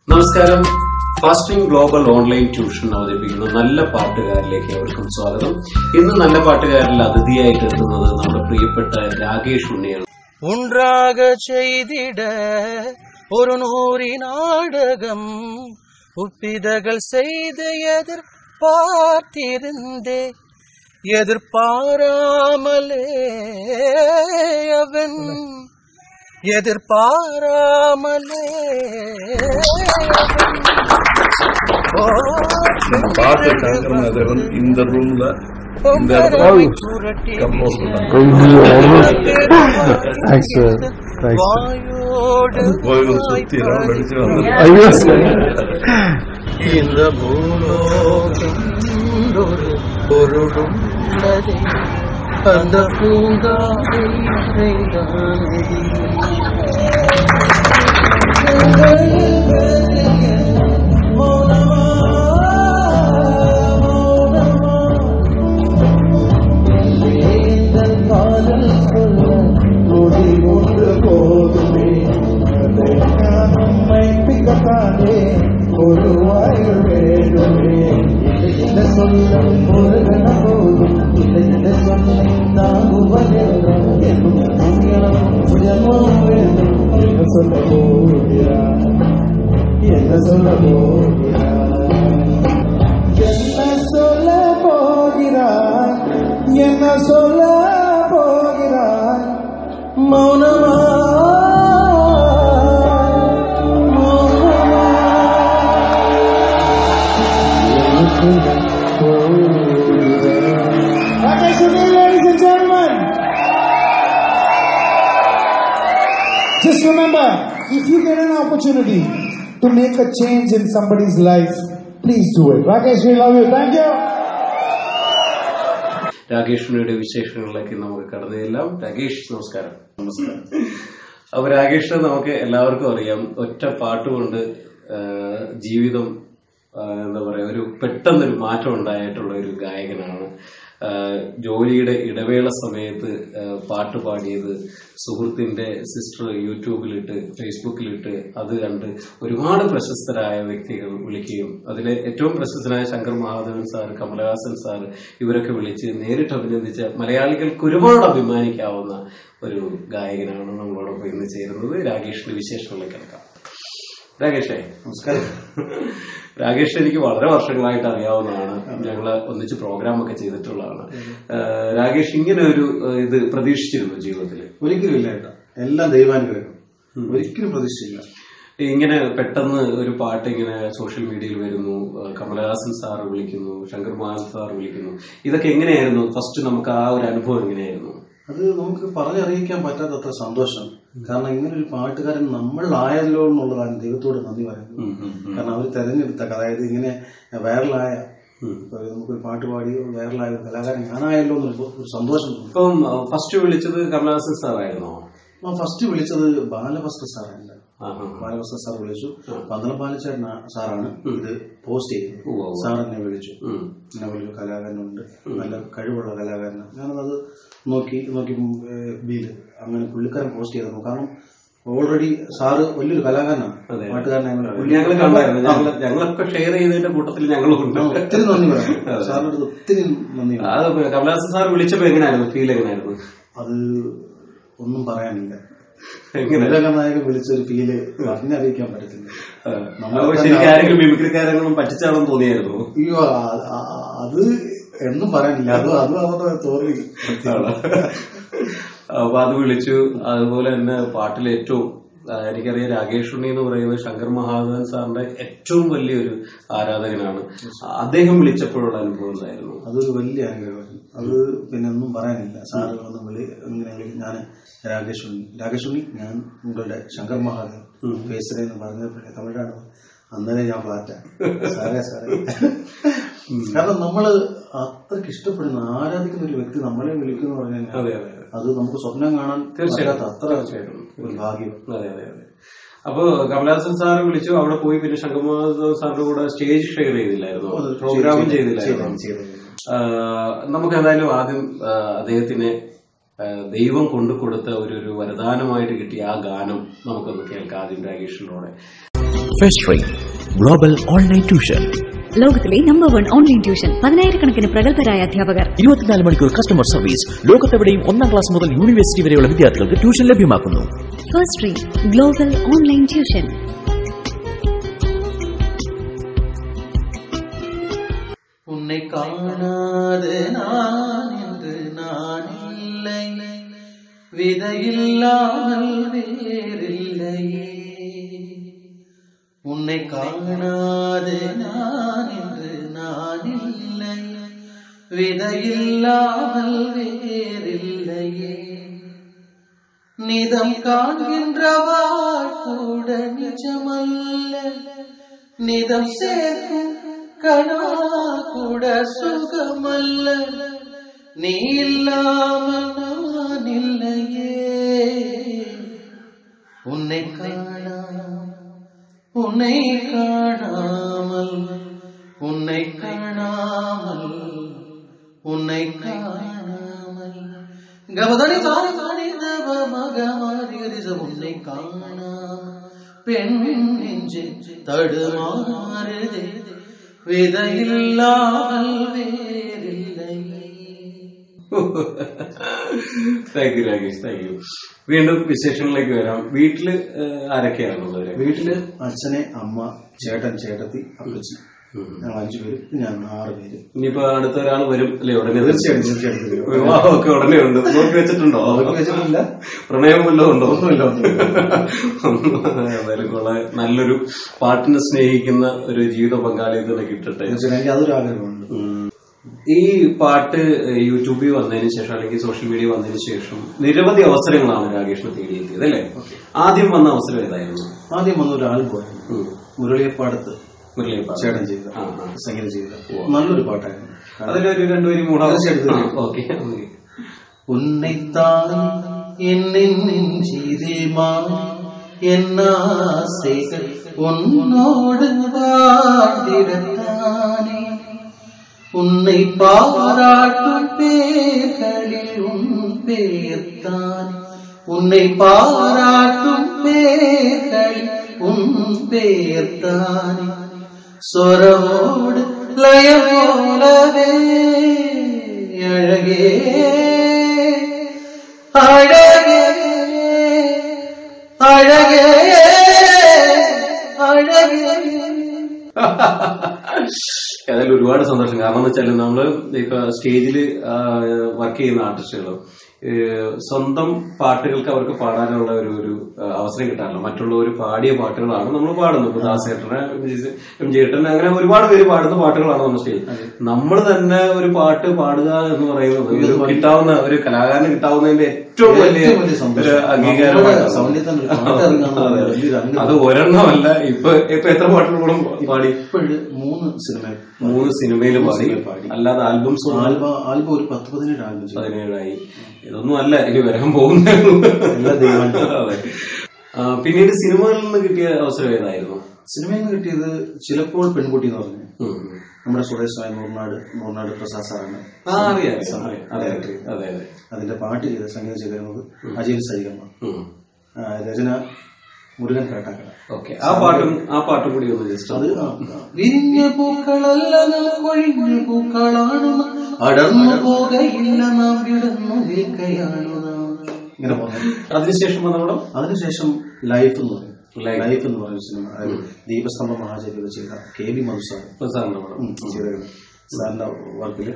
നമസ്കാരം fasting global online tuition അവതരിപ്പിക്കുന്ന നല്ല പാട്ടുകാരിലേക്ക് അവർക്കും സ്വാഗതം ഇന്ന് നല്ല പാട്ടുകാരിൽ അതിഥിയായിട്ട് എത്തുന്നത് നമ്മുടെ പ്രിയപ്പെട്ട രാകേഷ് ഉണ്ണിയാണ് ஒன்றாக செய்திட ஒரு நூறி நாடகம் ஒப்பிதகள் செய்து எதிர்பார்த்திருந்தே எதிர்பாராமலே அவன் எதிர்பாராமலே பாட்டு கேட்கறது தேவன் இந்த ரூம்ல இந்த இடத்துல சுரட்டி கம்போஸ் பண்ணாங்க Thanks, sir. Thanks, sir. வாயோடு கோயில் சுத்தி ரவுண்ட் அடிச்சு வந்து ஐயோ sir. இந்த பூலோகம் ஒரு பொருளுள்ளதே அந்த பூங்காவை இறைதானடி. காதல் சொல்ல நொடி ஒன்று போதுமே நம்மை பிக்கத்தானே ஒரு வாயில் வேண்டுமே இந்த சொல்ல ஒரு கண போதும் இல்லை இந்த சொல்லை தாங்குவதெல்லாம் என்னும் புண்ணியம் புயமோ வேண்டும் என்ன சொல்ல போகிறார் என்ன சொல்ல போகிறார் என்ன சொல்ல போகிறார் என்ன சொல்ல போகிறார் மௌனமா Ladies and gentlemen, just remember, if you get an opportunity to make a change in somebody's life, please do it. Rakesh, we love you. Thank you. Rakesh ഉണ്ണിയുടെ വിശേഷങ്ങളിലേക്ക് നമുക്ക് കടന്നു ചെല്ലാം രാകേഷ് നമസ്കാരം നമസ്കാരം അപ്പൊ രാകേഷിനെ നമുക്ക് എല്ലാവർക്കും അറിയാം ഒറ്റ പാട്ടുകൊണ്ട് ആ, ജീവിതം ആ, എന്താ പറയാ ഒരു പെട്ടെന്നൊരു മാറ്റം ഉണ്ടായിട്ടുള്ള ഒരു ഗായകനാണ് ആ, ജോലിയുടെ ഇടവേള സമയത്ത് ആ, പാട്ട് പാടിയത് സുഹൃത്തിന്റെ സിസ്റ്റർ യൂട്യൂബിലിട്ട് ഫേസ്ബുക്കിലിട്ട് അത് കണ്ട് ഒരുപാട് പ്രശസ്തരായ വ്യക്തികൾ വിളിക്കുകയും അതിലെ ഏറ്റവും പ്രശസ്തനായ ശങ്കർ മഹാദേവൻ സാർ കമലഹാസൻ സാർ ഇവരൊക്കെ വിളിച്ച് നേരിട്ട് അഭിനന്ദിച്ച മലയാളികൾക്ക് ഒരുപാട് അഭിമാനിക്കാവുന്ന ഒരു ഗായകനാണ് നമ്മളോടൊപ്പം ഇന്ന് ചേരുന്നത് രാകേഷിന്റെ വിശേഷങ്ങളിലേക്ക് കിടക്കാം രാകേഷേ നമസ്കാരം രാകേഷ് എനിക്ക് വളരെ വർഷങ്ങളായിട്ട് അറിയാവുന്നതാണ് ഞങ്ങൾ ഒന്നിച്ച് പ്രോഗ്രാം ഒക്കെ ചെയ്തിട്ടുള്ളതാണ് ഏഹ് രാകേഷ് ഇങ്ങനെ ഒരു ഏഹ് ഇത് പ്രതീക്ഷിച്ചിരുന്നു ജീവിതത്തിൽ ഒരിക്കലും ഇല്ല കേട്ടോ എല്ലാം ദൈവാനുഗ്രഹം ഒരിക്കലും പ്രതീക്ഷിച്ചില്ല ഇങ്ങനെ പെട്ടെന്ന് ഒരു പാട്ട് ഇങ്ങനെ സോഷ്യൽ മീഡിയയിൽ വരുന്നു ഏഹ് കമലഹാസൻ സാർ വിളിക്കുന്നു ശങ്കർ മഹാൻ സാർ വിളിക്കുന്നു ഇതൊക്കെ എങ്ങനെയായിരുന്നു ഫസ്റ്റ് നമുക്ക് ആ ഒരു അനുഭവം എങ്ങനെയായിരുന്നു അത് നമുക്ക് പറഞ്ഞറിയിക്കാൻ പറ്റാത്തത്ര സന്തോഷം കാരണം ഇങ്ങനെ ഒരു പാട്ടുകാരൻ നമ്മളിലായല്ലോ എന്നുള്ളതാണ് ദൈവത്തോട് നന്ദി പറയുന്നത് ഉം, ഉം, ഉം. കാരണം അവർ തെരഞ്ഞെടുത്ത അതായത് ഇങ്ങനെ വൈറലായ ഉം. ഇപ്പൊ നമുക്കൊരു പാട്ട് പാടി വൈറലായ ഒരു കലാകാരൻ ഞാനായല്ലോ എന്നൊരു ഒരു സന്തോഷം തോന്നി ഇപ്പം ഫസ്റ്റ് വിളിച്ചത് കമലഹാസൻ സാർ ആയിരുന്നോ ഫസ്റ്റ് വിളിച്ചത് ബാലഭാസ്കർ സാറാണ് ആഹാ. ബാലഭാസ്കർ സാർ വിളിച്ചു പന്തളം പാലച്ചേട്ടൻ സാറാണ് ഇത് പോസ്റ്റ് ഉവ്വ് ചെയ്തത് ഉവ്വ്. സാർ എന്നെ വിളിച്ചു ഉം. ഇങ്ങനെ ഒരു കലാകാരനുണ്ട് നല്ല കഴിവുള്ള കലാകാരനാണ് ഞാനത് നോക്കി നോക്കി ബിയിൽ അങ്ങനെ പുള്ളിക്കാരൻ പോസ്റ്റ് ചെയ്തു കാരണം ഓൾറെഡി സാറ് വലിയൊരു കലാകാരനാണ് അതെ. പാട്ടുകാരനായ ഞങ്ങൾ കണ്ടായിരുന്നു ഞങ്ങൾ ഞങ്ങളൊക്കെ ഷെയർ ചെയ്തതിന്റെ കൂട്ടത്തിൽ ഞങ്ങളും ഉണ്ട് ഒത്തിരി നന്ദി പറയാം സാറിന്റെ അടുത്ത് ഒത്തിരി നന്ദി പറയാം. അത് കമലഹാസൻ സാർ വിളിച്ചപ്പോ എങ്ങനെയായിരുന്നു ഫീൽ എങ്ങനെയായിരുന്നു അത് ഒന്നും പറയാനില്ല എങ്ങനെ നായകൻ വിളിച്ച ഒരു ഫീല് പറഞ്ഞറിയിക്കാൻ പറ്റത്തില്ല അപ്പൊ ശരിക്കും ആരെങ്കിലും മിമിക്രിക്കാരെങ്കിലും പറ്റിച്ചാണെന്ന് തോന്നിയായിരുന്നു അയ്യോ ആ- ആ- അത് എന്നും പറയാനില്ല അത് അത് അവരുടെ തോന്നി അപ്പൊ അത് വിളിച്ചു അതുപോലെ തന്നെ പാട്ടിൽ ഏറ്റവും ആ, എനിക്കറിയാം രാകേഷ് ഉണ്ണി എന്ന് പറയുന്നത് ശങ്കർ മഹാദേവൻ സാറിന്റെ ഏറ്റവും വലിയൊരു ആരാധകനാണ് അദ്ദേഹം വിളിച്ചപ്പോഴുള്ള അനുഭവം എന്തായിരുന്നു അതൊരു വലിയ അനുഗ്രഹമായിരുന്നു അത് പിന്നെ ഒന്നും പറയാനില്ല സാറ് വന്ന് വിളി ഇങ്ങനെ വിളി- ഞാൻ രാകേഷ് ഉണ്ണി രാകേഷ് ഉണ്ണി ഞാൻ നിങ്ങളുടെ ശങ്കർ മഹാദേവ് ഫേസറെ എന്ന് പറഞ്ഞപ്പോഴേ തമിഴാണ് അന്നേരം ഞാൻ ഫ്ലാറ്റാ സാറേ സാറേ കാരണം നമ്മള് അത്രയ്ക്ക് ഇഷ്ടപ്പെടുന്ന ആരാധിക്കുന്ന ഒരു വ്യക്തി നമ്മളെ വിളിക്കുന്നു പറഞ്ഞു അതെ കഴിഞ്ഞാൽ അതെ അതെ അത് നമുക്ക് സ്വപ്നം കാണാൻ തീർച്ചയായിട്ടും. പറ്റാത്ത അത്ര തീർച്ചയായിട്ടും. ഒരു ഭാഗ്യം അതെ അതെ അതെ അപ്പൊ കമലഹാസൻ സാർ വിളിച്ചു അവിടെ പോയി പിന്നെ ശങ്കർ മഹാദേവ് സാറിന്റെ കൂടെ സ്റ്റേജ് ഷെയർ ചെയ്തില്ലായിരുന്നു പ്രോഗ്രാമും ചെയ്തില്ലായിരുന്നു ചെയ്തില്ല ആഹ് നമുക്ക് ഏതായാലും ആദ്യം ആഹ് അദ്ദേഹത്തിന് ആഹ് ദൈവം കൊണ്ടു കൊടുത്ത ഒരു ഒരു വരദാനമായിട്ട് കിട്ടിയ ആ ഗാനം നമുക്കൊന്ന് കേൾക്കാം ആദ്യം രാകേഷിലൂടെ first rate global online tuition ലോകത്തിലെ നമ്പർ വൺ ഓൺലൈൻ ട്യൂഷൻ പതിനായിരക്കണക്കിന് പ്രഗത്ഭരായ അധ്യാപകർ ഇരുപത്തിനാല് മണിക്കൂർ കസ്റ്റമർ സർവീസ് ലോകത്തെവിടെയും ഒന്നാം ക്ലാസ് മുതൽ യൂണിവേഴ്സിറ്റി വരെയുള്ള വിദ്യാർത്ഥികൾക്ക് ട്യൂഷൻ ലഭ്യമാക്കുന്നു first rate global online tuition உன்னை காணாது நான் என்று நான் இல்லை விதையில்லாமல் வேறில்லையே உன்னை காணாது நான் என்று நான் இல்லை விதையில்லாமல் வேறில்லையே நிதம் காண்கின்றவாள் கூட நிஜமல்ல நிதம் சேர்க்கும் கணா கூட சுகமல்ல நீ இல்லாமல் நான் இல்லையே உன்னை காணா உன்னை காணாமல் உன்னை காணாமல் உன்னை காணாமல் கபதனி தானி தானி தவ மக மாறியரிச உன்னை காணாமல் பெண் நெஞ்சு தடுமாறுதே விதையில்லாமல் வேறில்லையே thank you Rakesh thank you വീണ്ടും വിശേഷങ്ങളിലേക്ക് വരാം വീട്ടില് ഏഹ്, ആരൊക്കെയാണുള്ളത് വീട്ടില് അച്ഛനെ അമ്മ ചേട്ടൻ ചേട്ടത്തി അപ്പച്ചി ഞങ്ങൾ അഞ്ചു പേര് ഞാൻ ആറ് പേര് ഇനിയിപ്പോ അടുത്ത ഒരാൾ വരും അല്ലേ ഉടനെ തീർച്ചയായിട്ടും തീർച്ചയായിട്ടും വരും. വിവാഹമൊക്കെ ഉടനെ ഉണ്ട് നോക്കി വെച്ചിട്ടുണ്ടോ നോക്കി വെച്ചിട്ടില്ല. പ്രണയം വല്ലതും ഉണ്ടോ ഒന്നുമില്ല, ഒന്നുമില്ല. ഏതായാലും കൊള്ളാം. നല്ലൊരു പാട്ടിനെ സ്നേഹിക്കുന്ന ഒരു ജീവിത പങ്കാളിയെ തന്നെ കിട്ടട്ടെ തീർച്ചയായിട്ടും എനിക്ക് അതൊരു ആഗ്രഹമുണ്ട് ഈ പാട്ട് യൂട്യൂബിൽ വന്നതിന് ശേഷം അല്ലെങ്കിൽ സോഷ്യൽ മീഡിയ വന്നതിന് ശേഷം നിരവധി അവസരങ്ങളാണ് രാകേഷിനെ തേടിയെത്തിയത് അല്ലേ ആദ്യം വന്ന അവസരം ഏതായിരുന്നു ആദ്യം വന്ന ഒരു ആൽബമായിരുന്നു ഉം. മുരളിയപ്പാടത്ത് മുരളിയപ്പാട്. ചേട്ടൻ ചെയ്ത ആ, ആ. സംഗീതം ചെയ്ത നല്ലൊരു പാട്ടായിരുന്നു അതിലൊരു രണ്ടുപേരും മൂടാ തീർച്ചയായിട്ടും. ഓക്കെ உன்னைத்தான் என் நெஞ்சிதிமா என் ஆசைகள் உன்னோடு வாழ்ந்திடத்தானே உன்னை பாராட்டும் பேர்களில் உன் பெயர்த்தானே உன்னை பாராட்டும் பேர்களில் உன் பெயர்த்தானே சொரவோடு லயம் போலவே அழகே அழகே அழகே അഴകേ ഏതായാലും ഒരുപാട് സന്തോഷം കാരണം എന്ന് വെച്ചാൽ നമ്മള് ഇപ്പൊ സ്റ്റേജിൽ വർക്ക് ചെയ്യുന്ന ആർട്ടിസ്റ്റുകൾ സ്വന്തം പാട്ടുകൾക്ക് അവർക്ക് പാടാനുള്ള ഒരു ഒരു ആ, അവസരം കിട്ടാറില്ല മറ്റുള്ളവർ പാടിയ പാട്ടുകളാണ് നമ്മൾ പാടുന്നത് ഇപ്പൊ ദാസേട്ടനെ എം ജേട്ടൻ അങ്ങനെ ഒരുപാട് പേര് പാടുന്ന പാട്ടുകളാണ് നമ്മൾ സ്റ്റേജ് നമ്മൾ തന്നെ ഒരു പാട്ട് പാടുക എന്ന് പറയുന്നത് ഒരു കിട്ടാവുന്ന ഒരു കലാകാരന് കിട്ടാവുന്നതിന്റെ ഏറ്റവും വലിയ ഏറ്റവും വലിയ സന്തോഷം. ഒരു അംഗീകാരമാണ് നമ്മുടെ സൗന്ദര്യത്തിന് ഒരു പാട്ട് ഇറങ്ങുക എന്ന് പറയുന്നത് വലിയൊരു അനുഗ്രഹം. അത് ഒരെണ്ണമല്ല ഇപ്പൊ ഇപ്പൊ എത്ര പാട്ടുകളും പാടി ഇപ്പോഴ് മൂന്ന് സിനിമ മൂന്ന് സിനിമയിൽ പാടി സിനിമയിൽ പാടി. അല്ലാതെ ആൽബംസ് ആൽബം ആൽബം ഒരു പത്ത് പതിനേഴ് ആൽബം ചെയ്തു പതിനേഴായി ഇതൊന്നും അല്ല ഇനി വരാൻ പോകുന്നേ ഉള്ളൂ. എല്ലാ ദൈവം അതെ. ആ, പിന്നീട് സിനിമകളിൽ നിന്ന് കിട്ടിയ അവസരം ഏതായിരുന്നു സിനിമയിൽ നിന്ന് കിട്ടിയത് ചിലപ്പോൾ പെൺകുട്ടി എന്ന് പറഞ്ഞു ഉം. നമ്മുടെ സുരേഷ് മൂർനാട് മൂർനാട് പ്രസാദ് സാറാണ് ആ അറിയാം അറിയാം, അറിയാം. അതെ അതെ അതെ അതെ അതിന്റെ പാട്ട് ചെയ്ത സംഗീതം ചെയ്തിരുന്നത് അജയ് സരികമ്മ ഉം. ആ, രചന മുരുകൻ കാട്ടാക്കട ഓക്കെ ആ പാട്ടും ആ പാട്ടും കൂടി ഒന്ന് ജസ്റ്റ് അത് ആ, ആ. വിരിഞ്ഞ പൂക്കളല്ല നാം കൊഴിഞ്ഞ പൂക്കളാണ് നാം. അടർന്നു പോകയില്ല നാം വിടന്നു നിൽക്കയാണു നാം ഇങ്ങനെ പറഞ്ഞു അതിനുശേഷം വന്ന പടം അതിനുശേഷം ലൈഫ് എന്ന് പറയും Life. ലൈഫ് എന്ന് പറയുന്ന സിനിമ അതായത് ദീപസ്തംഭ മഹാചര്യ ചെയ്ത കെ ബി മധുസാർ സാറിന്റെ പടം ചെയ്തത് സാറിന്റെ വർക്കില്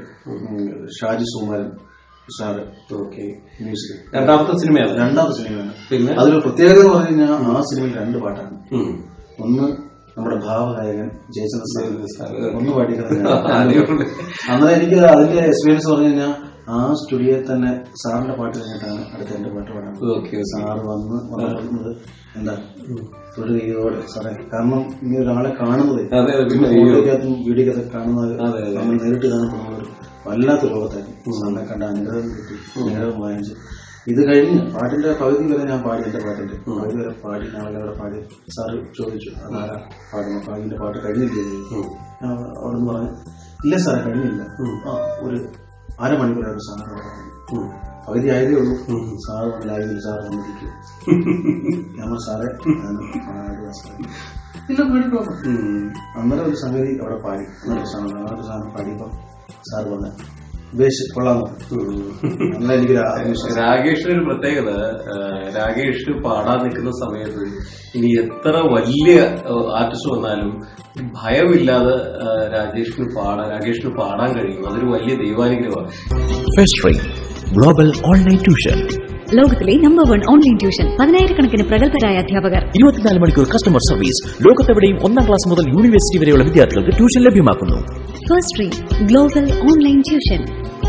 Shaji Sumaran sir okay music രണ്ടാമത്തെ സിനിമയാണ് രണ്ടാമത്തെ സിനിമയാണ് പിന്നെ അതിലൊരു പ്രത്യേകത എന്ന് പറഞ്ഞു കഴിഞ്ഞാൽ ആ സിനിമയിൽ രണ്ട് പാട്ടാണ് ഉം. ഒന്ന് നമ്മുടെ ഭാവഗായകൻ ജയചന്ദ്ര ജയചന്ദ്രൻ സാർ സാർ. ഒന്ന് പാടിക്കുന്നത് അടിപൊളി. അന്നേരം എനിക്ക് അതിന്റെ എക്സ്പീരിയൻസ് പറഞ്ഞു കഴിഞ്ഞാൽ ആ സ്റ്റുഡിയോയിൽ തന്നെ സാറിന്റെ പാട്ട് കഴിഞ്ഞിട്ടാണ് അടുത്ത എന്റെ പാട്ട് പാടുന്നത് ഓക്കെ സാറ് വന്ന് വന്നത് എന്താ ഒരു രീതിയോടെ സാറേ കാരണം ഇനി ഒരാളെ കാണുന്നത് അതെ, അതെ, പിന്നെ ഫോട്ടോയ്ക്കകത്തും വീഡിയോക്കകത്തും കാണുന്നത് അതെ, അതെ. നമ്മൾ നേരിട്ട് കാണുമ്പോൾ ഒരു വല്ലാത്ത ലോകത്തായിരുന്നു സാറിനെ കണ്ട അനുഗ്രഹം കിട്ടി അനുഗ്രഹം വാങ്ങിച്ചു ഇത് കഴിഞ്ഞ് പാട്ടിന്റെ പകുതി വരെ ഞാൻ പാടി എന്റെ പാട്ടിന്റെ പകുതി വരെ പാടി ഞങ്ങളവിടെ പാടി സാറ് ചോദിച്ചു അതാരാ പാടുന്നു പാടിന്റെ പാട്ട് കഴിഞ്ഞില്ലേ ഞാൻ അവിടെ നിന്ന് പറഞ്ഞു ഇല്ല സാറേ കഴിഞ്ഞില്ല ആ, ഒരു അരമണിക്കൂറായിട്ട് സാറിന് പാടുന്നു പകുതി ആയതേ ഉള്ളൂ സാറ് ലൈവിൽ സാർ വന്നിരിക്കും ഞാൻ പറഞ്ഞു, സാറേ ഞാൻ പാടുക സാറേ." ഇല്ല പേടിക്കോ അന്നേരം ഒരു സംഗതി അവിടെ പാടി അന്നേരം ഒരു സാധനം ആ ഒരു സാധനം പാടിയപ്പോൾ സാർ വന്ന് ഉപേക്ഷ കൊള്ളാൻ അന്നേരം എനിക്കൊരു ആത്മവിശ്വാസം രാകേഷിന് ഒരു പ്രത്യേകത ആ, രാകേഷ് പാടാൻ നിൽക്കുന്ന സമയത്ത് ഇനി എത്ര വലിയ ആർട്ടിസ്റ്റ് വന്നാലും ഭയമില്ലാതെ ആ, രാജേഷിന് പാടാൻ രാകേഷിന് പാടാൻ കഴിയും അതൊരു വലിയ ദൈവാനുഗ്രഹമാണ് first rate global online tuition ലോകത്തിലെ നമ്പർ വൺ ഓൺലൈൻ ട്യൂഷൻ പതിനായിരക്കണക്കിന് പ്രഗത്ഭരായ അധ്യാപകർ ഇരുപത്തിനാല് മണിക്കൂർ കസ്റ്റമർ സർവീസ് ലോകത്തെവിടെയും ഒന്നാം ക്ലാസ് മുതൽ യൂണിവേഴ്സിറ്റി വരെയുള്ള വിദ്യാർത്ഥികൾക്ക് ട്യൂഷൻ ലഭ്യമാക്കുന്നു first rate global online tuition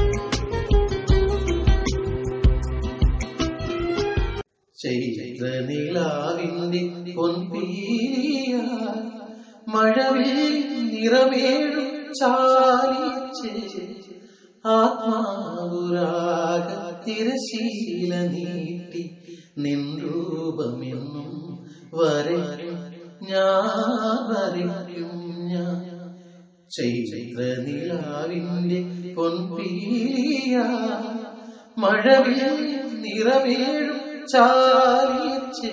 ചൈത്രനിലാവിന്റെ പൊൻപീലിയ മഴവിൽ നിറവേഴും ചാലിച്ച് ആത്മാവുരാഗ തിരശീല നീട്ടി നിൻരൂപമെന്നും വരയ്ക്കും ഞാൻ വരയ്ക്കും ഞാൻ ചൈത്രനിലാവിന്റെ പൊൻപീലിയ മഴവിൽ നിറവേഴും ചാലിച്ച്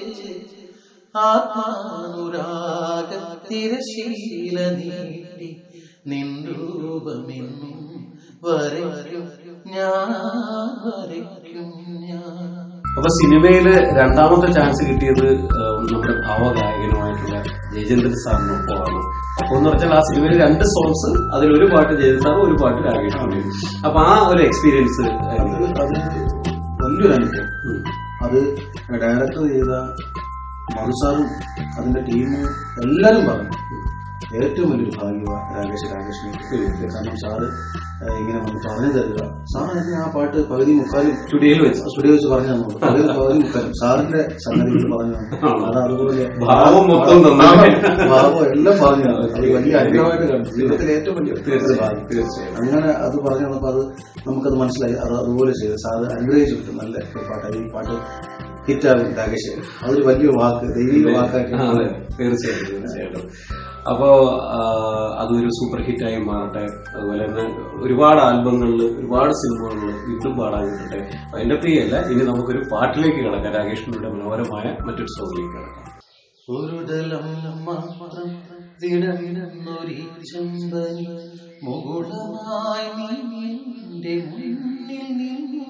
ആത്മാനുരാഗ തിരശീല നീട്ടി നിൻരൂപമെന്നും വരയ്ക്കും ഞാൻ വരയ്ക്കും ഞാൻ അപ്പൊ സിനിമയില് രണ്ടാമത്തെ ചാൻസ് കിട്ടിയത് ആ, നമ്മുടെ ഭാവഗായകനുമായിട്ടുള്ള ജയചന്ദ്രൻ സാറിനൊപ്പമാണ് അപ്പൊ എന്ന് പറഞ്ഞാൽ ആ സിനിമയിൽ രണ്ട് സോങ്സ് അതിലൊരു പാട്ട് ജയചന്ദ്രൻ സാറും ഒരു പാട്ട് രാകേഷും അപ്പൊ ആ ഒരു എക്സ്പീരിയൻസ് അത് അത് വലിയൊരു അനുഭവം അത് ഡയറക്ടർ ചെയ്ത മധുസാറും അതിന്റെ ടീമും എല്ലാരും പറഞ്ഞു ഏറ്റവും വലിയൊരു ഭാഗ്യമാണ് രാകേഷ് രാകേഷിനെ കാരണം സാറ് ഏഹ്, ഇങ്ങനെ വന്ന് പറഞ്ഞു തരിക സാർ എന്നെ ആ പാട്ട് പകുതി മുക്കാലും സ്റ്റുഡിയോയിൽ വെച്ച് സ്റ്റുഡിയോ വെച്ച് പറഞ്ഞു തന്നു പകുതി പകുതി മുക്കാലും സാറിന്റെ സംഗതികൾ പറഞ്ഞു തന്നു അത് അതുപോലെ ഭാവം മൊത്തം തന്നു. ഭാവം, ഭാവം എല്ലാം പറഞ്ഞു തന്നു. അത് വലിയ അനുഗ്രഹമായിട്ട് കണ്ടു ജീവിതത്തിലെ ഏറ്റവും വലിയ ഒരു ഭാഗ്യം. തീർച്ചയായും അങ്ങനെ അത് പറഞ്ഞു തന്നപ്പോൾ അത് നമുക്കത് മനസ്സിലായി അത് അതുപോലെ ചെയ്തു സാർ അനുഗ്രഹിച്ചു വിട്ടു നല്ല ഒരു പാട്ട് ഈ പാട്ട് ഹിറ്റാകും രാകേഷ് അതൊരു വലിയ വാക്ക് ദൈവിക വാക്കാക്കി ആ, അതെ തീർച്ചയായിട്ടും തീർച്ചയായിട്ടും അപ്പോ ആ, അതൊരു സൂപ്പർ ഹിറ്റായി മാറട്ടെ അതുപോലെ തന്നെ ഒരുപാട് ആൽബങ്ങളിൽ ഒരുപാട് സിനിമകളിൽ വീണ്ടും പാടാൻ കിട്ടട്ടെ അതിന്റെ പ്രിയല്ല ഇനി നമുക്കൊരു പാട്ടിലേക്ക് കിടക്കാം രാകേഷിനുടെ മനോഹരമായ മറ്റൊരു സോങ്ങിലേക്ക് കിടക്കാം ഒരു ദലം മാത്രം വിടവിടുന്നൊരി ചെമ്പനി മുകുളമായി നിന്റെ മുന്നിൽ നിന്നു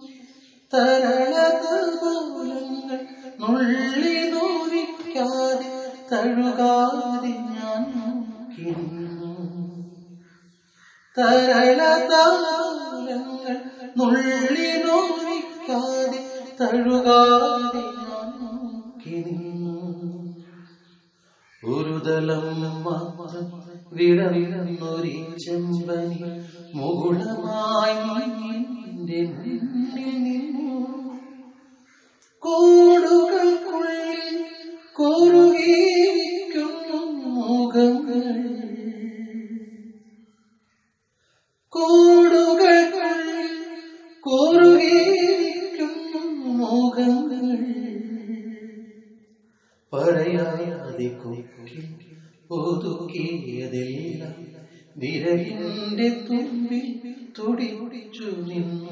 തരളതൂലങ്ങൾ നുള്ളി നോവിക്കാതെ തഴുകാതെ ഞാൻ നോക്കി നിന്നു തരളതാലങ്ങൾ നുള്ളി നോവിക്കാതെ തഴുകാതെ ഞാൻ നോക്കി നിന്നു ഒരു ദലം മാത്രം വിടവിടുന്നൊരി ചെമ്പനി മുകുളമായി നിന്റെ മുന്നിൽ നിന്നു കൂടുകൾക്കുള്ളിൽ കുറുകിയിരിക്കുന്നു മുഖങ്ങൾ കൂടുകൾക്കുള്ളിൽ കുറുകിയിരിക്കുന്നു മുഖങ്ങൾ പറയാതെ കൊക്കി ഒതുക്കിയതെല്ലാം വിരലിന്റെ തുമ്പിൽ തുടിച്ചു നിന്നു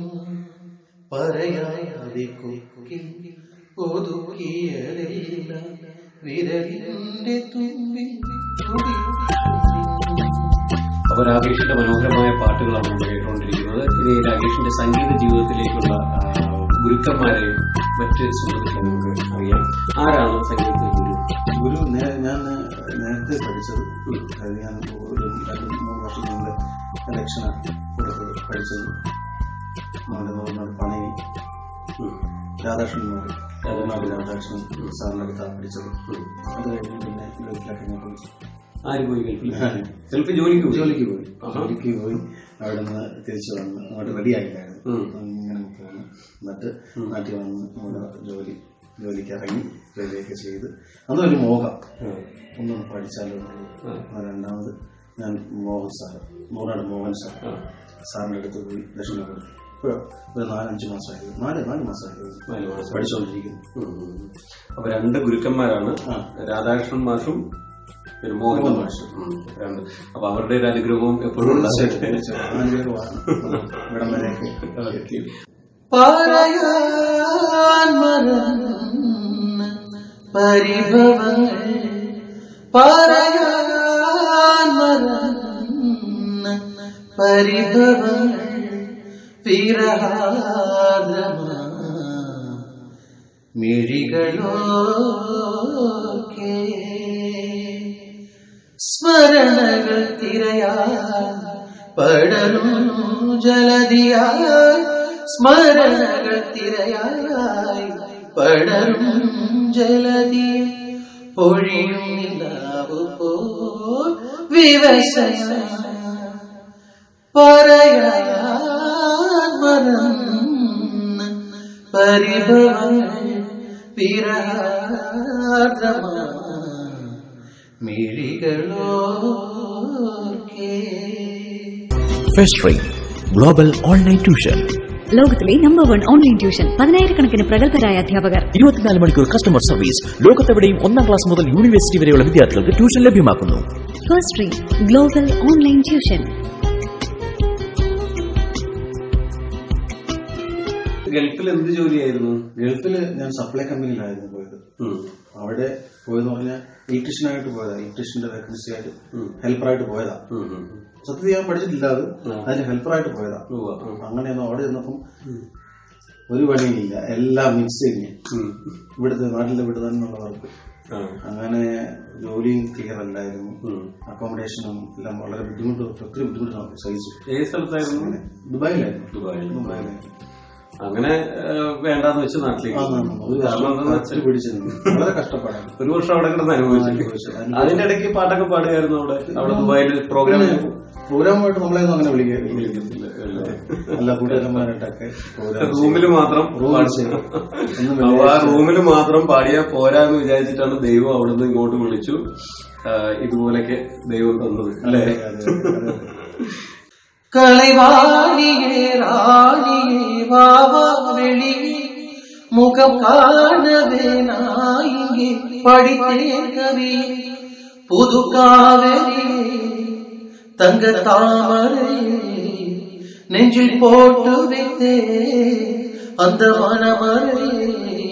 പറയാതെ കൊക്കി ഒതുക്കിയതെല്ലാം വിരലിന്റെ തുമ്പിൽ തുടിച്ചു നിന്നു അപ്പൊ രാകേഷിന്റെ മനോഹരമായ പാട്ടുകളാണ് നമ്മൾ കേട്ടുകൊണ്ടിരിക്കുന്നത് ഇനി രാകേഷിന്റെ സംഗീത ജീവിതത്തിലേക്കുള്ള ആ, ഗുരുക്കന്മാരെയും മറ്റ് സുഹൃത്തുക്കളെ നമുക്ക് അറിയാം ആരാണ് സംഗീതത്തിൽ ഗുരു ഗുരു നേ- ഞാൻ നേരത്തെ പഠിച്ചത് അത് ഞാൻ ഒരു രണ്ട് മൂന്ന് വർഷം മുമ്പ് ഇലക്ഷന് കൊടുത്ത് പഠിച്ചത് നമ്മുടെ ഗവർണർ പണി രാധാകൃഷ്ണൻ മാറി രാധാനാഥ് രാധാകൃഷ്ണൻ സാറിന്റെ അടുത്താണ് പഠിച്ചത് അത് കഴിഞ്ഞ് പിന്നെ ഗൾഫിലൊക്കെ ഞാൻ പോയി ആര് പോയി ഗൾഫിൽ ഗൾഫിൽ ജോലിക്ക് പോയി ജോലിക്ക് പോയി ആഹാ. ജോലിക്ക് പോയി അവിടെ നിന്ന് തിരിച്ചു വന്ന് അങ്ങോട്ട് റെഡി ആയില്ലായിരുന്നു ഉം. ഇങ്ങനെ പോന്നു എന്നിട്ട് നാട്ടിൽ വന്ന് നമ്മുടെ ജോലി ജോലിക്ക് ഇറങ്ങി ജോലിയൊക്കെ ചെയ്ത് അന്നൊരു മോഹം ഉം. ഒന്ന് പഠിച്ചാലോ എന്നുള്ളത്. ആ രണ്ടാമത് ഞാൻ മോഹൻ സാർ നൂറാട് മോഹൻ സാർ സാറിന്റെ അടുത്ത് പോയി ദക്ഷിണ കൊടുത്തു ഇപ്പൊ ഒരു നാലഞ്ച് മാസമായി നാല് നാല് മാസമായി നാല് മാസം. പഠിച്ചുകൊണ്ടിരിക്കുന്നു ഉം. അപ്പൊ രണ്ട് ഗുരുക്കന്മാരാണ് ആ. രാധാകൃഷ്ണൻ മാഷും പിന്നെ മോഹൻ മോഹൻ മാഷും ഉം. രണ്ട് അപ്പൊ അവരുടെ ഒരു അനുഗ്രഹവും എപ്പോഴും ഉണ്ടാകട്ടെ. ആനുഗ്രഹമാണ് ഇവിടം വരെയൊക്കെ ഓക്കേ. പറയാൻ മറന്ന പരിഭവങ്ങൾ പറയാൻ മറന്ന പരിഭവങ്ങൾ വിരഹാദ്രമാ മിഴികളോക്കെ സ്മരണകൾ തിരയാൻ പടരുന്നു ജലതിയായി സ്മരണകൾ തിരയായി പടരും ജലതി പൊഴിയും നിലാവ് പോൽ വിവശയ പറയാൻ മറന്ന പരിഭവങ്ങൾ വിരാദ്രമാ മിഴികളോക്കെ first rate global online tuition ലോകത്തിലെ നമ്പർ വൺ ഓൺലൈൻ ട്യൂഷൻ പതിനായിരക്കണക്കിന് പ്രഗത്ഭരായ അധ്യാപകർ ഇരുപത്തിനാല് മണിക്കൂർ കസ്റ്റമർ സർവീസ് ലോകത്തെവിടെയും ഒന്നാം ക്ലാസ് മുതൽ യൂണിവേഴ്സിറ്റി വരെയുള്ള വിദ്യാർത്ഥികൾക്ക് ട്യൂഷൻ ലഭ്യമാക്കുന്നു first rate global online tuition ഗൾഫിൽ എന്ത് ജോലിയായിരുന്നു ഗൾഫില് ഞാൻ സപ്ലൈ കമ്പനിയിലായിരുന്നു പോയത് ഉം. അവിടെ പോയെന്ന് പറഞ്ഞാൽ ഇലക്ട്രീഷ്യനായിട്ട് പോയതാ ഇലക്ട്രീഷ്യന്റെ വേക്കൻസി ആയിട്ട് ഉം. ഹെൽപ്പറായിട്ട് പോയതാ ഉം, ഉം, ഉം. സത്യത്തിൽ ഞാൻ പഠിച്ചിട്ടില്ല അത് ആ. അതിന് ഹെൽപ്പറായിട്ട് പോയതാ ഉവ്വ, ഉം. അങ്ങനെയൊന്നും അവിടെ ചെന്നപ്പം ഒരു പണിയില്ല എല്ലാം മിക്സ് ചെയ്ഞ്ഞ് ഉം. ഇവിടുത്തെ നാട്ടിലെ ഇവിടെ തന്നെയുള്ള വർക്ക് ആ. അങ്ങനെ ജോലിയും ക്ലിയർ അല്ലായിരുന്നു ഉം. അക്കോമഡേഷനും എല്ലാം വളരെ ബുദ്ധിമുട്ട് ഒത്തിരി ബുദ്ധിമുട്ടാണ് സഹിച്ചു ഏത് സ്ഥലത്തായിരുന്നു ദുബായിലായിരുന്നു ദുബായിൽ ദുബായിലായിരുന്നു അങ്ങനെ ഏഹ്, വേണ്ടാന്ന് വെച്ച് നാട്ടിലേക്ക് ആ, ആ, വന്നു. ആ. ഒരു കാരണം വർഷം എന്താന്ന് കത്തി വെച്ചാൽ പിടിച്ചു നിന്നു. വളരെ കഷ്ടപ്പാടാണ് ഒരു വർഷം അവിടെ കിടന്ന് അനുഭവിച്ചു അനുഭവിച്ചു. അനുഭവിച്ചു. അതിന്റെ ഇടയ്ക്ക് പാട്ടൊക്കെ പാടുകയായിരുന്നു അവിടെ അവിടെ ദുബായിൽ പ്രോഗ്രാം പ്രോഗ്രാമായിട്ട് നമ്മളെയൊന്നും അങ്ങനെ വിളിക്കുക വിളിക്കത്തില്ല, അല്ലേ? അല്ല കൂട്ടുകാരന്മാരായിട്ടൊക്കെ പ്രോഗ്രാം റൂമിൽ മാത്രം റൂമിൽ പാടി- ചെയ്യും. ഒന്ന് അപ്പൊ ആ വെള്ളിയാഴ്ച റൂമിൽ മാത്രം പാടിയാ പോരാന്ന് വിചാരിച്ചിട്ടാണ് ദൈവം അവിടുന്ന് ഇങ്ങോട്ട് വിളിച്ചു ആ, ഇതുപോലൊക്കെ ദൈവം തന്നത് അല്ലേ അതെ, അതെ, അതെ, അതെ. கலைவாணியே ராணியே வாவா வெளியே முகம் காணவே நான் இங்கே படித்தேன் கவி புது காவலியே தங்க தாமரையே நெஞ்சில் போட்டு வைத்தே அந்த மனமரையே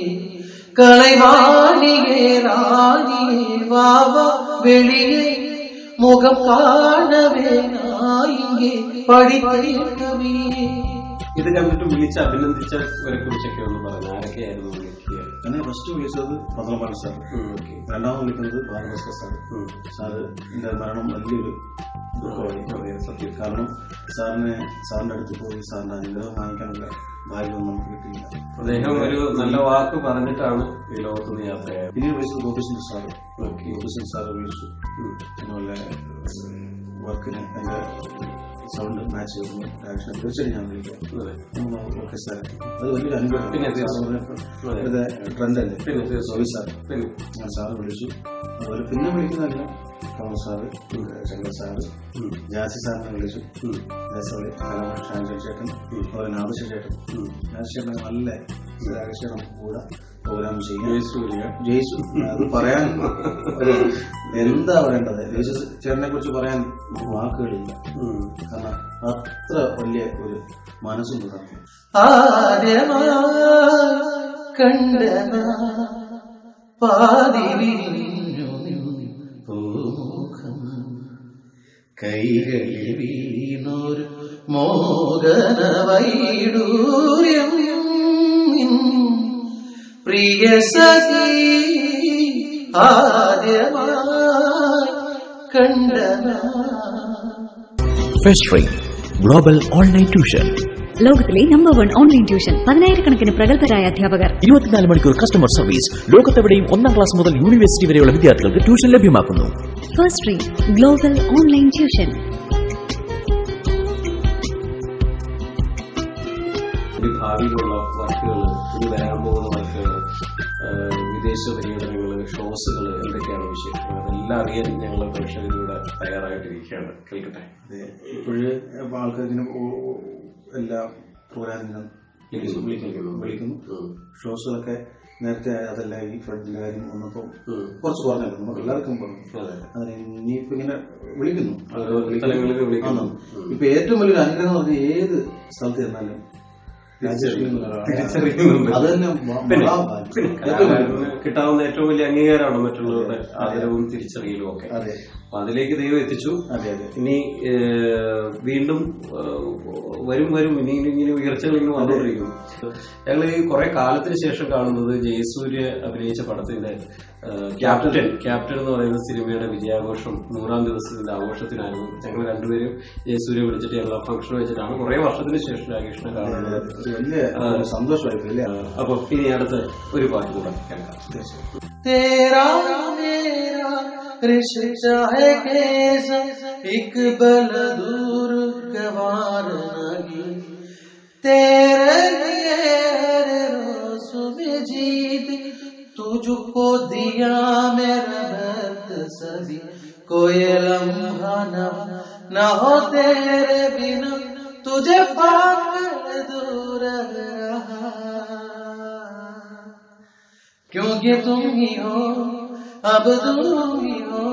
கலைவாணியே ராணியே வாவா வெளியே മുഖം കാണവേ ഞാൻ ഇங்கே പഠിത്തേ കവിയേ ഇത് കണ്ടിട്ട് വിളിച്ച് അഭിനന്ദിച്ചവരെ കുറിച്ചൊക്കെ ഒന്ന് പറഞ്ഞു ആരൊക്കെയായിരുന്നു വിളിക്കുക എന്നെ ഫസ്റ്റ് വിളിച്ചത് പന്ത്രണ്ട് സാർ ഉം, ഓക്കേ. രണ്ടാമത് വിളിക്കുന്നത് ബാലഭാസ്കർ സാർ ഉം. സാറ് എന്റെ മരണം വലിയൊരു ദുഃഖമായി അതെ, സത്യം. കാരണം സാറിനെ സാറിന്റെ അടുത്ത് പോയി സാറിന്റെ അനുഗ്രഹം വാങ്ങിക്കാനുള്ള ഭാഗ്യമൊന്നും നമുക്ക് കിട്ടിയില്ല അദ്ദേഹം ഒരു നല്ല വാക്ക് പറഞ്ഞിട്ടാണ് ഈ ലോകത്തുനിന്ന് യാത്രയായത് പിന്നീട് വിളിച്ചത് Gopichandra sir okay. Gopichandra sir വിളിച്ചു ഉം. അതുപോലെ വർക്കിന് എന്റെ സൗണ്ട് മാച്ച് ചെയ്യുന്നു ഡയറക്ഷനെ തീർച്ചയായും ഞാൻ വിളിക്കാം അതെ. ഓക്കെ സാർ അത് വലിയൊരു അനുഗ്രഹം പിന്നെ സാർ തീർച്ചയായും. പറഞ്ഞപ്പോൾ അതെ. ഇവിടുത്തെ ട്രെൻഡ് അല്ലേ പിന്നെ തീർച്ചയായും. സോറി സാർ പിന്നെ ഞാൻ സാറ് വിളിച്ചു അതുപോലെ പിന്നെ വിളിക്കുന്നതല്ല കമൽ സാറ് ശങ്കർ സാറ് ഉം. ജാസി സാറിനെ വിളിച്ചു ഉം. ജാസി ഷാൻജൽ ചേട്ടൻ അതുപോലെ നാദശ ചേട്ടൻ ഉം. നാദശ ചേട്ടൻ നല്ല രാകേഷ് നമുക്ക് കൂടെ പ്രോഗ്രാം ചെയ്യാം യേശു വരിക. ജയിച്ചു അത് പറയാൻ ഒരു എന്താ പറയേണ്ടത് ജയിച്ചു ചേട്ടനെ കുറിച്ച് പറയാൻ വാക്കുകളില്ല ഉം. കാരണം അത്ര വലിയ ഒരു മനസ്സും തുടർന്നു ആദ്യമായി കണ്ട പാതിരിഞ്ഞു പൂമുഖം കൈകളിൽ വീണൊരു മോഹന വൈഡൂര്യം പ്രിയ സഖി ആദ്യമായി കണ്ട first rate global online tuition ലോകത്തിലെ നമ്പർ വൺ ഓൺലൈൻ ട്യൂഷൻ പതിനായിരക്കണക്കിന് പ്രഗത്ഭരായ അധ്യാപകർ ഇരുപത്തിനാല് മണിക്കൂർ കസ്റ്റമർ സർവീസ് ലോകത്തെവിടെയും ഒന്നാം ക്ലാസ് മുതൽ യൂണിവേഴ്സിറ്റി വരെയുള്ള വിദ്യാർത്ഥികൾക്ക് ട്യൂഷൻ ലഭ്യമാക്കുന്നു first rate global online tuition ഇനി ഭാവിയിലുള്ള വർക്കുകൾ ഇനി വരാൻ പോകുന്ന വർക്കുകൾ വിദേശ പര്യടനങ്ങൾ ഷോസുകൾ എന്തൊക്കെയാണ് വിശേഷങ്ങൾ അതെല്ലാം അറിയാൻ ഞങ്ങൾ പ്രേക്ഷകരിലൂടെ തയ്യാറായിട്ടിരിക്കുകയാണ് കേൾക്കട്ടെ അതെ ഇപ്പോഴ് ആൾക്കാർ ഇങ്ങനെ ഓ- ഓ- എല്ലാ പ്രോഗ്രാമിനും വിളിക്കുന്നു വിളിക്കുന്നു ഉം. ഷോസുകളൊക്കെ നേരത്തെ അതല്ല ഈ ഫ്ലഡിന്റെ കാര്യം വന്നപ്പോൾ ഉം. കുറച്ച് പറഞ്ഞല്ലോ നമുക്ക് എല്ലാവർക്കും പറഞ്ഞു അതെ. അതിന് ഇനിയിപ്പോ ഇങ്ങനെ വിളിക്കുന്നു ഓരോ സ്ഥലങ്ങളിൽ വിളിക്കുന്നു. ആണോ? ഇപ്പൊ ഏറ്റവും വലിയൊരു അനുഗ്രഹം എന്ന് പറഞ്ഞാൽ ഏത് സ്ഥലത്ത് ചെന്നാലും രാജേശ്വരി എന്നുള്ള ഒരാളെ. തിരിച്ചറിയുന്നുണ്ട് അത് തന്നെ മ- പിന്നെ മഹാഭാഗ്യം. പിന്നെ ഏറ്റവും വലിയ കലാകാരന് കിട്ടാവുന്ന ഏറ്റവും വലിയ അംഗീകാരമാണ് മറ്റുള്ളവരുടെ ആദരവും തിരിച്ചറിയലും ഒക്കെ അതെ അപ്പൊ അതിലേക്ക് ദൈവം എത്തിച്ചു അതെ അതെ ഇനി ഏഹ്, വീണ്ടും ഏഹ്, വരും വരും ഇനി ഇനി ഇങ്ങനെ ഉയർച്ചകൾ ഇങ്ങനെ വന്നുകൊണ്ടിരിക്കും ഞങ്ങൾ ഈ കുറെ കാലത്തിന് ശേഷം കാണുന്നത് ജയസൂര്യ അഭിനയിച്ച പടത്തിന്റെ ഏഹ്, ക്യാപ്റ്റൻ ക്യാപ്റ്റൻ എന്ന് പറയുന്ന സിനിമയുടെ വിജയാഘോഷം നൂറാം ദിവസത്തിന്റെ ആഘോഷത്തിനായിരുന്നു ഞങ്ങൾ രണ്ടുപേരും ജയസൂര്യ വിളിച്ചിട്ട് ഞങ്ങൾ ഫംഗ്ഷൻ വെച്ചിട്ടാണ് കുറെ വർഷത്തിന് ശേഷം രാകേഷിനെ കാണുന്നത് ഒരു വലിയ ഒരു സന്തോഷമായിരുന്നു അല്ലേ അപ്പൊ ഇനി അടുത്ത് ഒരു പാട്ട് കൂടെ കേൾക്കാം तेरा मेरा रिश्ता है कैसा एक बल दूर गवार नहीं तेरे लिए हर रोज में जीत तुझको दिया मेरा भक्त सभी कोई लम्हा न न हो तेरे बिना तुझे पाकर दूर रहा क्योंकि तुम ही हो अब तुम ही हो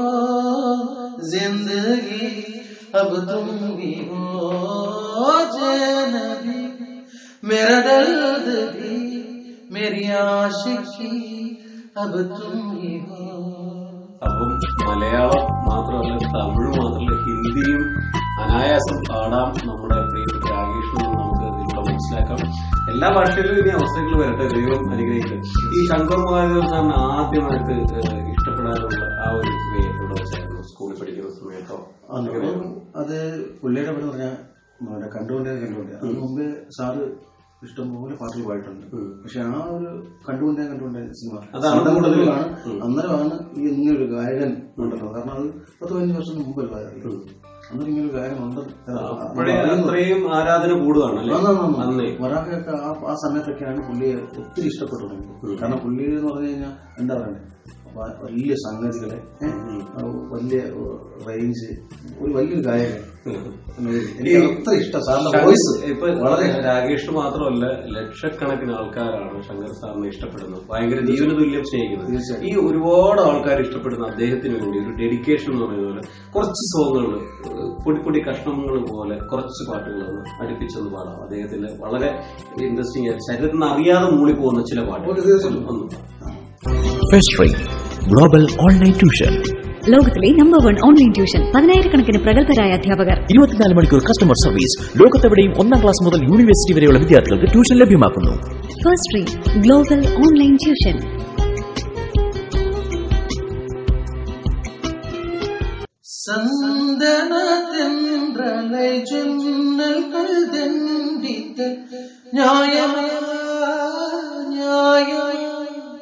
जिंदगी अब तुम ही हो चैन भी मेरा दर्द भी मेरी आशिकी अब तुम ही हो അപ്പം മലയാളം മാത്രമല്ല തമിഴ് മാത്രമല്ല ഹിന്ദിയും അനായാസം പാടാം നമ്മുടെ പ്രിയപ്പെട്ട രാകേഷിനും നമുക്ക് ഇതിലൂടെ മനസ്സിലാക്കാം എല്ലാ ഭാഷയിലും ഇനി അവസരങ്ങൾ വരട്ടെ ദൈവം അനുഗ്രഹിക്കട്ടെ ഈ ശങ്കർ മഹാദേവൻ സാറിന് ആദ്യമായിട്ട് ഏഹ്, ഇഷ്ടപ്പെടാനുള്ള ആ ഒരു വേ എവിടെ വെച്ചായിരുന്നു സ്കൂളിൽ പഠിക്കുന്ന സമയത്തോ അന്ന് അത് പുള്ളിയുടെ പടം പറഞ്ഞാൽ മറ്റേ കണ്ടുകൊണ്ടേ കണ്ടുകൊണ്ടേ അതിന് മുമ്പേ സാറ് ഇഷ്ടംപോലെ പാട്ടുകൾ പാടിയിട്ടുണ്ട് പക്ഷെ ആ ഒരു കണ്ടുകൊണ്ടേ കണ്ടുകൊണ്ടേ സിനിമ അതാണ് സ്വന്തം കൂടുതൽ കൂടുതലാണ് ഉം. അന്നേരമാണ് ഈ ഇങ്ങനെ ഒരു ഗായകൻ ഉണ്ടല്ലോ കാരണം അത് പത്ത് പതിനഞ്ച് വർഷം മുമ്പല്ല അറിയാം അന്നേരം ഇങ്ങനെ ഒരു ഗായകൻ ഉണ്ട് അപ്പോഴേ അത്രയും ആരാധന കൂടുകയാണ് അല്ലേ അന്നേ മറാഖയൊക്കെ ആ ആ സമയത്തൊക്കെയാണ് പുള്ളിയെ ഒത്തിരി ഇഷ്ടപ്പെട്ടത് നമുക്ക് കാരണം പുള്ളി എന്ന് പറഞ്ഞു കഴിഞ്ഞാൽ എന്താ പറയണ്ടേ വ- വലിയ സംഗതികളെ ഏ? ആ വലിയ റേഞ്ച് ഒരു വലിയൊരു ഗായകൻ എനിക്ക് അത്ര ഇഷ്ടം സാറിന്റെ വോയിസ് ഇപ്പൊ വളരെ രാകേഷ് മാത്രമല്ല ലക്ഷക്കണക്കിന് ആൾക്കാരാണ് ശങ്കർ സാറിനെ ഇഷ്ടപ്പെടുന്നത് ഭയങ്കര ജീവന തുല്യം സ്നേഹിക്കുന്നത് തീർച്ചയായും. ഈ ഒരുപാട് ആൾക്കാർ ഇഷ്ടപ്പെടുന്ന അദ്ദേഹത്തിന് വേണ്ടി ഒരു ഡെഡിക്കേഷൻ എന്ന് പറയുന്ന പോലെ കുറച്ച് സോങ്ങുകൾ പൊടി പൊടി കഷ്ണങ്ങൾ പോലെ കുറച്ച് പാട്ടുകൾ ഒന്ന് അടുപ്പിച്ചൊന്ന് പാടാം അദ്ദേഹത്തിന്റെ വളരെ ഇൻട്രസ്റ്റിംഗ് ആയിട്ട് ശരീരത്തിന് അറിയാതെ മൂളിപ്പോകുന്ന ചില പാട്ടുകൾ ഓക്കേ, തീർച്ചയായും. ഒന്ന് first rate global online tuition ലോകത്തിലെ നമ്പർ വൺ ഓൺലൈൻ ട്യൂഷൻ പതിനായിരക്കണക്കിന് പ്രഗത്ഭരായ അധ്യാപകർ ഇരുപത്തിനാല് മണിക്കൂർ കസ്റ്റമർ സർവീസ് ലോകത്തെവിടെയും ഒന്നാം ക്ലാസ് മുതൽ യൂണിവേഴ്സിറ്റി വരെയുള്ള വിദ്യാർത്ഥികൾക്ക് ട്യൂഷൻ ലഭ്യമാക്കുന്നു first rate global online tuition സന്ദന തെன்றலை ജുന്നൽകൾ ദണ്ഡിത്ത് ന്യായമാ ന്യായമാ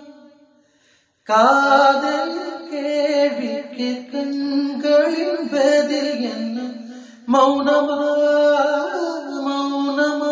കാതൽ കേൾവിക്ക് കൺകളിൻ ബദിൽ എന്ന മൗനമാ மௌனமா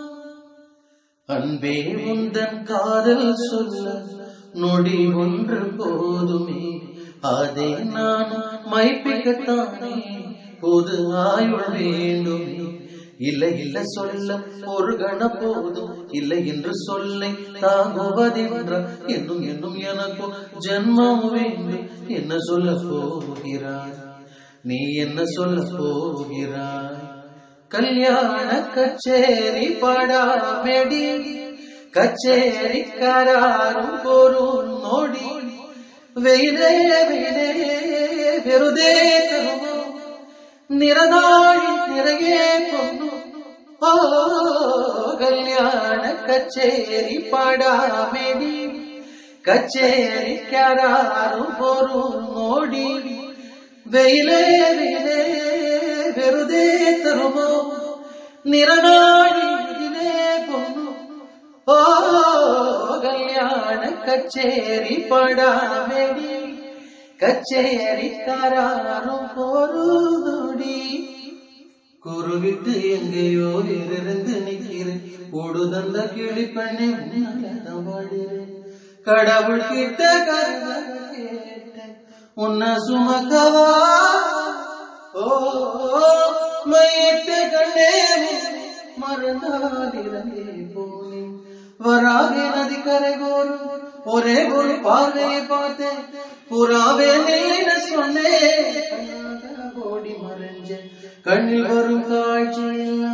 அன்பே உந்தன் காதல் சொல்ல நொடி ஒன்று போதுமே அதை நான் மைப்பிக்கத்தானே பொது ஆயுள் வேண்டுமே இல்லை இல்லை சொல்ல ஒரு கண போதும் இல்லை என்று சொல்லை தாங்குவதென்ற என்னும் என்னும் எனக்கும் ஜென்மம் வேண்டும் என்ன சொல்ல போகிறாய் நீ என்ன சொல்ல போகிறாய் கல்யாண கச்சேரி படாமெடி കച്ചേരി കരാറും പോരും നോടി വെയിലേ വെയിലേ വെറുതെ തരുമോ നിറനാഴി നിറയെ കൊന്നു ഓ കല്യാണ കച്ചേരി പാടാമെടി കച്ചേരി കരാറും പോരും നോടി വെയിലേ വെയിലേ വെറുതെ തരുമോ നിറനാഴി ഇതിനെ പൊന്നു ഓ കല്യാണ കച്ചേരി പടാമെടി കച്ചേരി കരാറും പോരുന്നോടി കുറുവിട്ട് എങ്കയോ ഇருந்து நிக்கிறேன் பொடுதந்த கிளி பண்ணி வாடுறேன் கடவுள் கிட்ட கதை கேட்டேன் உன்னை சுமக்கவா ஓ மையிட்ட கண்ணே மறந்தாலிரங்கே போனேன் வராகே நதி கரைகோரும் ஒரே ஒரு பார்வையை பார்த்தேன் புறாவே நில்லுன்னு சொன்னேன் ஓடி மறைஞ்ச கண்ணில் வரும் காட்சி எல்லாம்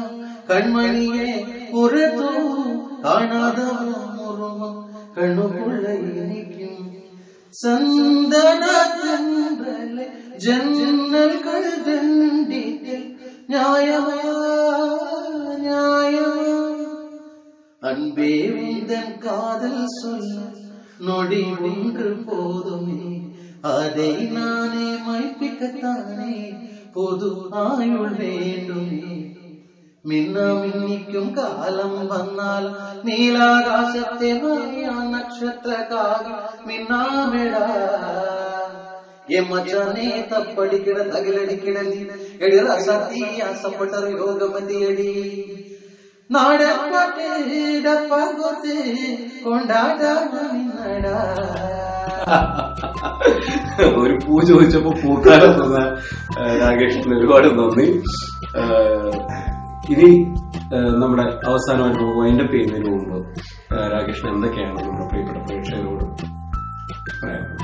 കൺമണിയെ പുറത്തു കാണാത മുറുമം കണ്ണുകൊള്ള എനിക്കും സന്തന ചന്ദ്രലെ ജന്നൽകൾ ദണ്ടിട്ട് ന്യായമാ ന്യായമാ அன்பே உந்தன் காதல் சொல்ல நொடி ஒன்று போதுமே அதை நானே மைப்பிக்கத்தானே பொது ஆயுள் வேண்டுமே മിന്നാ മിന്നിക്കും കാലം വന്നാൽ നീലാകാശത്തെ മായാ നക്ഷത്രകാകി മിന്നാമിടാ മച്ചാനെ തപ്പടിക്കിട തകിലടിക്കിട നീ എടിറ സത്യ ആസപ്പെട്ട യോഗമതിയടി നാടപ്പാട്ട് കൊണ്ടാടാ ഒരു പൂ ചോദിച്ചപ്പോ പൂക്കാലം തന്ന ആ, രാകേഷിന് ഒരുപാട് നന്ദി ആ, ഇനി ആ, നമ്മുടെ അവസാനമായിട്ട് വൈൻഡപ്പ് ചെയ്യുന്നതിന് മുമ്പ് ആ, രാകേഷിന് എന്തൊക്കെയാണ് നമ്മുടെ പ്രിയപ്പെട്ട പ്രേക്ഷകരോട് പറയാനുള്ളത്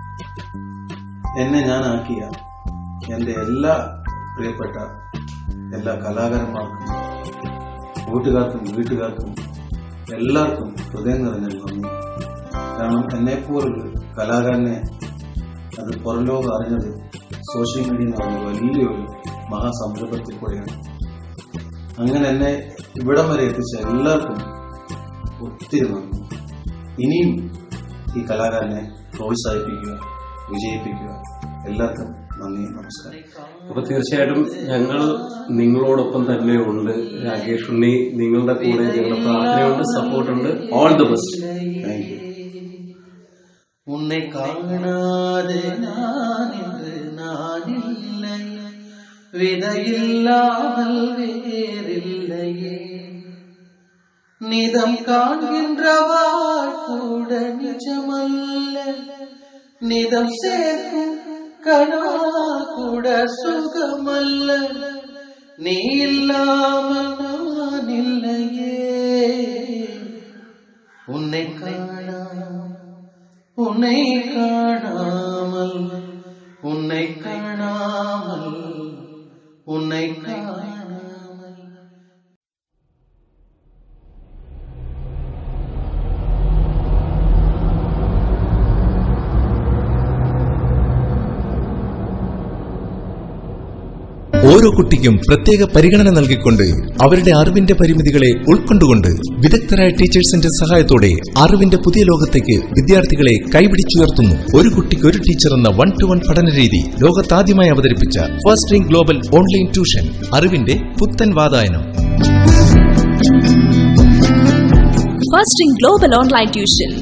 എന്നെ ഞാനാക്കിയ എൻ്റെ എല്ലാ പ്രിയപ്പെട്ട എല്ലാ കലാകാരന്മാർക്കും കൂട്ടുകാർക്കും വീട്ടുകാർക്കും എല്ലാവർക്കും ഹൃദയം നിറഞ്ഞ നന്ദി കാരണം എന്നെപ്പോലൊരു കലാകാരനെ അത് പുറംലോകം അറിഞ്ഞത് സോഷ്യൽ മീഡിയ എന്ന് പറഞ്ഞ വലിയൊരു മഹാസംരംഭത്തിൽ കൂടെയാണ് അങ്ങനെ എന്നെ ഇവിടം വരെ എത്തിച്ച എല്ലാവർക്കും ഒത്തിരി നന്ദി ഇനിയും ഈ കലാകാരനെ പ്രോത്സാഹിപ്പിക്കുക വിജയിപ്പിക്കുക എല്ലാവർക്കും നന്ദി നമസ്കാരം അപ്പൊ തീർച്ചയായിട്ടും ഞങ്ങൾ നിങ്ങളോടൊപ്പം തന്നെ ഉണ്ട് രാകേഷ് ഉണ്ണി നിങ്ങളുടെ കൂടെ ഞങ്ങളുടെ പ്രാർത്ഥനയുണ്ട് സപ്പോർട്ടുണ്ട് all the best thank you உன்னை காணாது நான் என்று நான் இல்லை விதையில்லாமல் வேறில்லையே நிதம் காண்கின்றவாள் கூட நிஜமல்ல நிதம் சேர்க்கும் கனா கூட சுகமல்ல நீ இல்லாமல் நான் இல்லையே உன்னை காணாமல் உன்னை காணாமல் உன்னை காணாமல் உன்னை காணாமல் ഓരോ കുട്ടിക്കും പ്രത്യേക പരിഗണന നൽകിക്കൊണ്ട് അവരുടെ അറിവിന്റെ പരിമിതികളെ ഉൾക്കൊണ്ടുകൊണ്ട് വിദഗ്ധരായ ടീച്ചേഴ്സിന്റെ സഹായത്തോടെ അറിവിന്റെ പുതിയ ലോകത്തേക്ക് വിദ്യാർത്ഥികളെ കൈപിടിച്ചുയർത്തുന്നു ഒരു കുട്ടിക്ക് ഒരു ടീച്ചർ എന്ന വൺ ടു വൺ പഠന രീതി ലോകത്താദ്യമായി അവതരിപ്പിച്ച first ring global online tuition അറിവിന്റെ പുത്തൻ വാതായനം first in global online tuition